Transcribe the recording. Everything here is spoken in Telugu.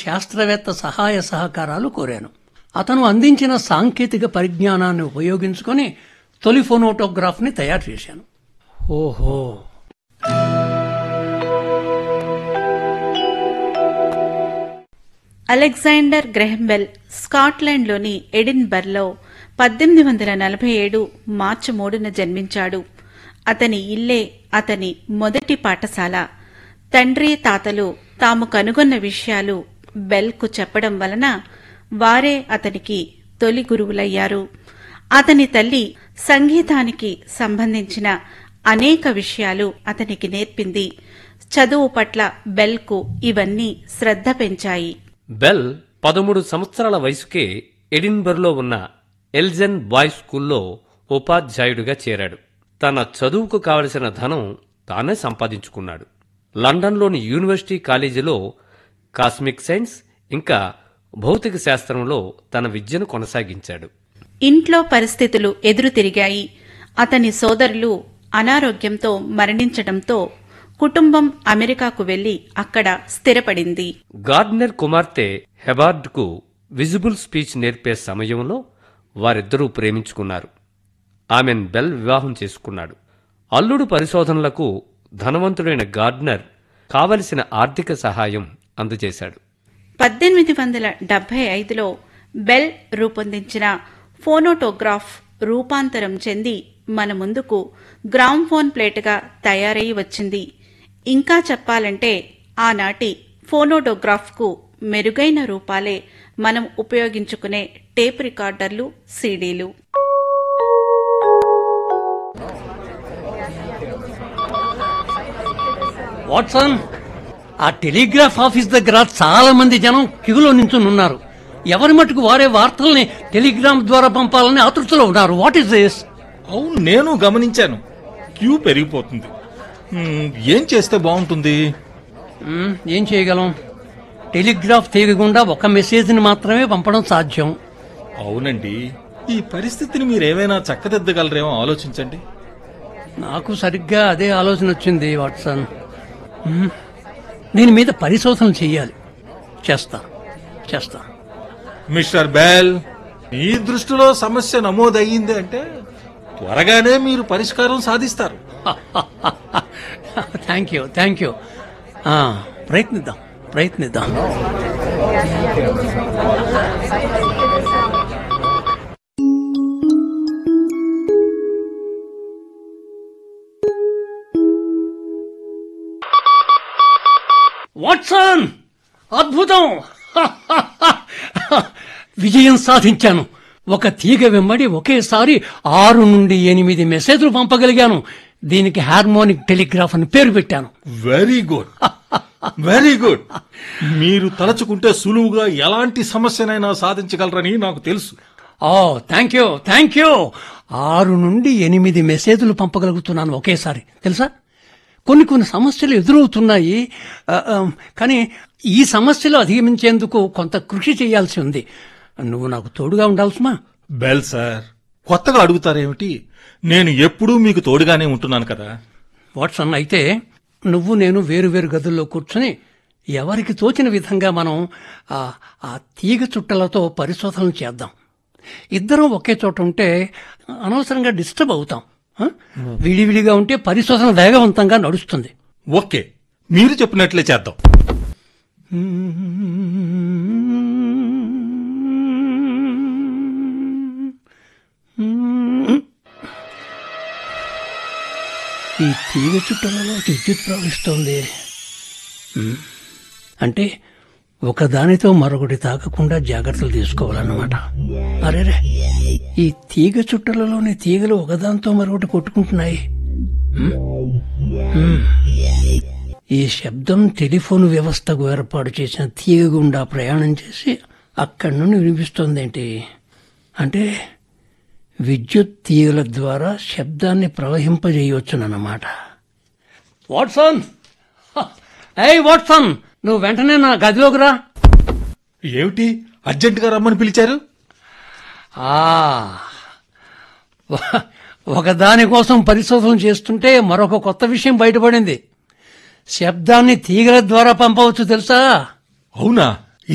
శాస్త్రవేత్త సహాయ సహకారాలు కోరాను అతను అందించిన సాంకేతిక పరిజ్ఞానాన్ని ఉపయోగించుకొని తొలి ఫోనోటోగ్రాఫ్ని తయారు చేశాను ఓహో అలెగ్జాండర్ గ్రెహంబెల్ స్కాట్లాండ్లోని ఎడిన్బర్లో పద్దెనిమిది వందల నలభై ఏడు మార్చి మూడున జన్మించాడు అతని ఇల్లే అతని మొదటి పాఠశాల తండ్రి తాతలు తాము కనుగొన్న విషయాలు బెల్కు చెప్పడం వలన వారే అతనికి తొలి గురువులయ్యారు అతని తల్లి సంగీతానికి సంబంధించిన అనేక విషయాలు అతనికి నేర్పింది చదువు పట్ల బెల్కు ఇవన్నీ శ్రద్ధ పెంచాయి బెల్ పదమూడు సంవత్సరాల వయసుకే ఎడిన్బర్లో ఉన్న ఎల్జెన్ బాయ్స్ స్కూల్లో ఉపాధ్యాయుడిగా చేరాడు తన చదువుకు కావలసిన ధనం తానే సంపాదించుకున్నాడు లండన్లోని యూనివర్సిటీ కాలేజీలో కాస్మిక్ సైన్స్ ఇంకా భౌతిక శాస్త్రంలో తన విద్యను కొనసాగించాడు ఇంట్లో పరిస్థితులు ఎదురు తిరిగాయి అతని సోదరులు అనారోగ్యంతో మరణించడంతో కుటుంబం అమెరికాకు వెళ్లి అక్కడ స్థిరపడింది గార్డ్నర్ కుమార్తె హెబార్డ్కు విజిబుల్ స్పీచ్ నేర్పే సమయంలో వారిద్దరూ ప్రేమించుకున్నారు ఆమెన్ బెల్ వివాహం చేసుకున్నాడు అల్లుడు పరిశోధనలకు ధనవంతుడైన గార్డ్నర్ కావలసిన ఆర్థిక సహాయం అందజేశాడు పద్దెనిమిది వందల డెబ్బై ఐదులో బెల్ రూపొందించిన ఫోనోటోగ్రాఫ్ రూపాంతరం చెంది మన ముందుకు గ్రామ్ఫోన్ ప్లేట్గా తయారై వచ్చింది ఇంకా చెప్పాలంటే ఆనాటి ఫోనోటోగ్రాఫ్కు మెరుగైన రూపాలే మనం ఉపయోగించుకునే టేప్ రికార్డర్లు సీడీలు వాట్సన్ ఆ టెలిగ్రాఫ్ ఆఫీస్ దగ్గర చాలా మంది జనం క్యూలో నించుని ఉన్నారు ఎవరి మటుకు వారే వార్తల్ని టెలిగ్రామ్ ద్వారా పంపాలని ఆతృతలో ఉన్నారు వాట్ ఈస్ దిస్ అవును నేను గమనించాను క్యూ పెరిగిపోతుంది మ్మ్, ఏం చేస్తే బాగుంటుంది ఏం చేయగలం టెలిగ్రాఫ్ తీయకుండా ఒక మెసేజ్ని మాత్రమే పంపడం సాధ్యం అవునండి ఈ పరిస్థితిని మీరేమైనా చక్కదిద్దగలరేమో ఆలోచించండి నాకు సరిగ్గా అదే ఆలోచన వచ్చింది వాట్సన్ మ్మ్. దీని మీద పరిశోధన చెయ్యాలి చేస్తా చేస్తా మిస్టర్ బెల్ మీ దృష్టిలో సమస్య నమోదయ్యింది అంటే త్వరగానే మీరు పరిష్కారం సాధిస్తారు థ్యాంక్ యూ థ్యాంక్ యూ ప్రయత్నిద్దాం ప్రయత్నిద్దాం వాట్సన్ అద్భుతం విజయం సాధించాను ఒక తీగ వెంబడి ఒకేసారి ఆరు నుండి ఎనిమిది మెసేజ్లు పంపగలిగాను దీనికి హార్మోనిక్ టెలిగ్రాఫ్ అని పేరు పెట్టాను వెరీ గుడ్ వెరీ గుడ్ మీరు తలచుకుంటే సులువుగా ఎలాంటి సమస్యనైనా సాధించగలరని నాకు తెలుసు ఓ థ్యాంక్ యూ థ్యాంక్ యూ ఆరు నుండి ఎనిమిది మెసేజ్లు పంపగలుగుతున్నాను ఒకేసారి తెలుసా కొన్ని కొన్ని సమస్యలు ఎదురవుతున్నాయి ఆ, ఆ, కానీ ఈ సమస్యలు అధిగమించేందుకు కొంత కృషి చేయాల్సి ఉంది నువ్వు నాకు తోడుగా ఉండాల్సిమా బెల్ సార్ కొత్తగా అడుగుతారేమిటి నేను ఎప్పుడూ మీకు తోడుగానే ఉంటున్నాను కదా వాట్సన్ అయితే నువ్వు నేను వేరు వేరు గదుల్లో కూర్చుని ఎవరికి తోచిన విధంగా మనం ఆ ఆ తీగ చుట్టలతో పరిశోధనలు చేద్దాం ఇద్దరం ఒకే చోట ఉంటే అనవసరంగా డిస్టర్బ్ అవుతాం ఆ? విడివిడిగా ఉంటే పరిశోధన వేగవంతంగా నడుస్తుంది ఓకే మీరు చెప్పినట్లే చేద్దాం ఈ తీగ చుట్టలలో విద్యుత్ ప్రవహిస్తోంది ఉమ్. అంటే ఒకదానితో మరొకటి తాకకుండా జాగ్రత్తలు తీసుకోవాలన్నమాట అరేరే ఈ తీగ చుట్టలలోని తీగలు ఒకదానితో మరొకటి కొట్టుకుంటున్నాయి ఉమ్. ఉమ్. ఈ శబ్దం టెలిఫోన్ వ్యవస్థకు ఏర్పాటు చేసిన తీగ గుండా ప్రయాణం చేసి అక్కడి నుండి వినిపిస్తోందేంటి అంటే విద్యుత్ తీగల ద్వారా శబ్దాన్ని ప్రవహింపజేయవచ్చునన్నమాట వాట్సన్ ఏయ్ వాట్సన్ నువ్వు వెంటనే నా గదిలోకి రా ఏమిటి అర్జెంటుగా రమ్మని పిలిచారు ఆ, ఒక- ఒకదాని కోసం పరిశోధన చేస్తుంటే మరొక కొత్త విషయం బయటపడింది శబ్దాన్ని తీగల ద్వారా పంపవచ్చు తెలుసా అవునా